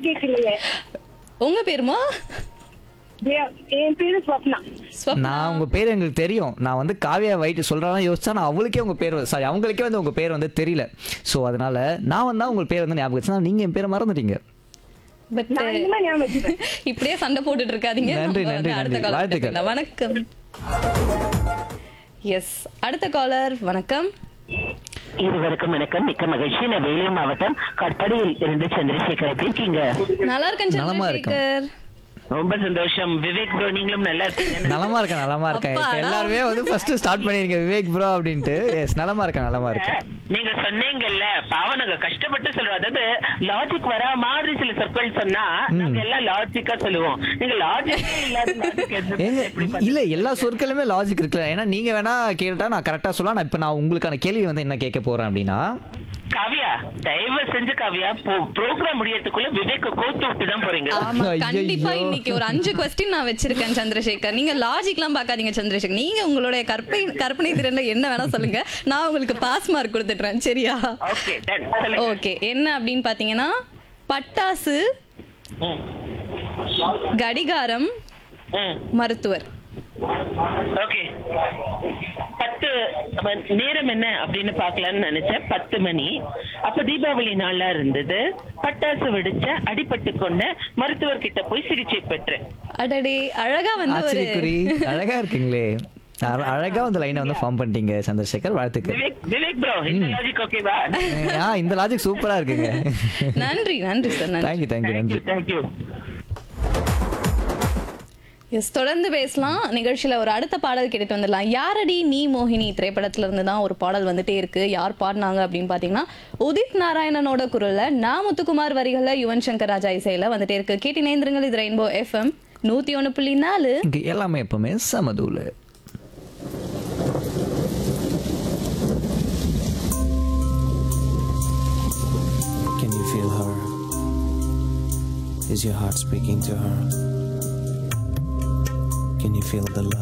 கேட்கலையே உங்க பேருமா ஏ- என் பேரு ஸ்வப்னா ஸ்வப்னா. நான் உங்க பேர் எங்களுக்கு தெரியும் நான் வந்து காவியா வைட்டு சொல்றாலும் யோசிச்சா நான் அவளுக்கே உங்க பேர் சாரி அவங்களுக்கே வந்து உங்க பேர் வந்து தெரியல ஸோ அதனால நான் வந்தா உங்க பேர் வந்து ஞாபகம் வச்சு நீங்க என் பேரை மறந்துட்டீங்க But, நான் இனிமே ஞாபகம் வச்சுப்பேன். இப்படியே சண்டை போட்டுட்டு இருக்காதீங்க நன்றி, நம்ம வந்து நன்றி, அடுத்த நன்றி. காலர் வாழ்த்துக்கள். பேசலாம். வணக்கம் எஸ் அடுத்த காலர் வணக்கம் இருவருக்கும் வணக்கம் மிக்க மகிழ்ச்சி நான் வேலூர் மாவட்டம் கட்படியில் இருந்து சந்திரசேகர் எப்படி இருக்கீங்க நல்லா இருக்கேன் நலமா இருக்கேன். சந்திரசேகர் ரொம்ப சந்தோஷம் விவேக் ப்ரோ நீங்களும் நல்லா இருக்கீங்க நலமா இருக்கேன் நலமா இருக்கேன் இப்ப அப்பாடா. எல்லாருமே வந்து ஃபர்ஸ்ட் ஸ்டார்ட் பண்ணிருங்க விவேக் ப்ரோ அப்படின்ட்டு எஸ் நலமா இருக்கேன் நலமா இருக்கேன் நீங்க சொன்னீங்கல்ல பாவம் நாங்க கஷ்டப்பட்டு சொல்றோம் அதாவது லாஜிக் வரா மாதிரி சில சொற்கள் சொன்னா நாங்க எல்லாம் லாஜிக்கா சொல்லுவோம் நீங்க லாஜிக்கே இல்லாத logic எது- ஏங்க எப்படி பண்ண- இல்ல எல்லா சொற்களுமே லாஜிக் இருக்குல்ல ஏன்னா நீங்க வேணா கேட்டா நான் கரெக்டா சொல்லலாம் நான் இப்ப நான் உங்களுக்கான கேள்வி வந்து என்ன கேட்க போறேன் அப்படின்னா காவியா தயவு செஞ்சு காவியா ப்ரோக்ராம் முடியறதுக்குள்ள விவேக்க கோத்து விட்டு தான் போறீங்க ஆமா ஐயையோ. கண்டிப்பா இன்னைக்கு ஒரு அஞ்சு கொஸ்டின் நான் வச்சிருக்கேன் சந்திரசேகர் நீங்க லாஜிக்லாம் பார்க்காதீங்க சந்திரசேகர் நீங்க உங்களுடைய கற்பனை கற்பனை திறன்ல என்ன வேணா சொல்லுங்க நான் உங்களுக்கு பாஸ் மார்க் கொடுத்துட்றேன் சரியா ஓகே டன் சொல்லுங்க ஓகே என்ன அப்படின்னு பாத்தீங்கன்னா பட்டாசு ம். கடிகாரம் ம். மருத்துவர் ஓகே பத்து ம- நேரம் என்ன அப்படின்னு பார்க்கலாம்னு நினைச்சேன் பத்து மணி அப்ப தீபாவளி நாளா இருந்தது பட்டாசு வெடிச்ச அடிபட்டு கொண்ட மருத்துவர் கிட்ட போய் சிகிச்சை பெற்றேன் அடடே அழகா வந்து ஒரு ஆச்சரியக்குறி அழகா இருக்கீங்களே அழ- அழகா வந்து லைனை வந்து ஃபார்ம் பண்ணிட்டீங்க சந்திரசேகர் வாழ்த்துக்கள் விவேக் விவேக் ப்ரோ இந்த லாஜிக் ஓகேவா ஆ இந்த லாஜிக் சூப்பரா இருக்குங்க நன்றி நன்றி சார் நன்றி தேங்க்யூ தேங்க்யூ நன்றி தேங்க்யூ எஸ் தொடர்ந்து பேசலாம் நிகழ்ச்சியில ஒரு அடுத்த பாடல் கேட்டுட்டு வந்துடலாம் யாரடி நீ மோகினி திரைப்படத்துல இருந்து தான் ஒரு பாடல் வந்துட்டே இருக்கு யார் பாடினாங்க அப்படின்னு பாத்தீங்கன்னா உதித் நாராயணனோட குரல்ல நா முத்துக்குமார் வரிகள்ல யுவன் சங்கர் ராஜா இசையில வந்துட்டே இருக்கு கேட்டி நேந்திரங்கள் இது ரெயின்போ எஃப்எம் நூத்தி ஒண்ணு புள்ளி நாலு இங்க எல்லாமே எப்பவுமே சமதூல Can you feel her? Is your heart speaking to her? Can you feel the love?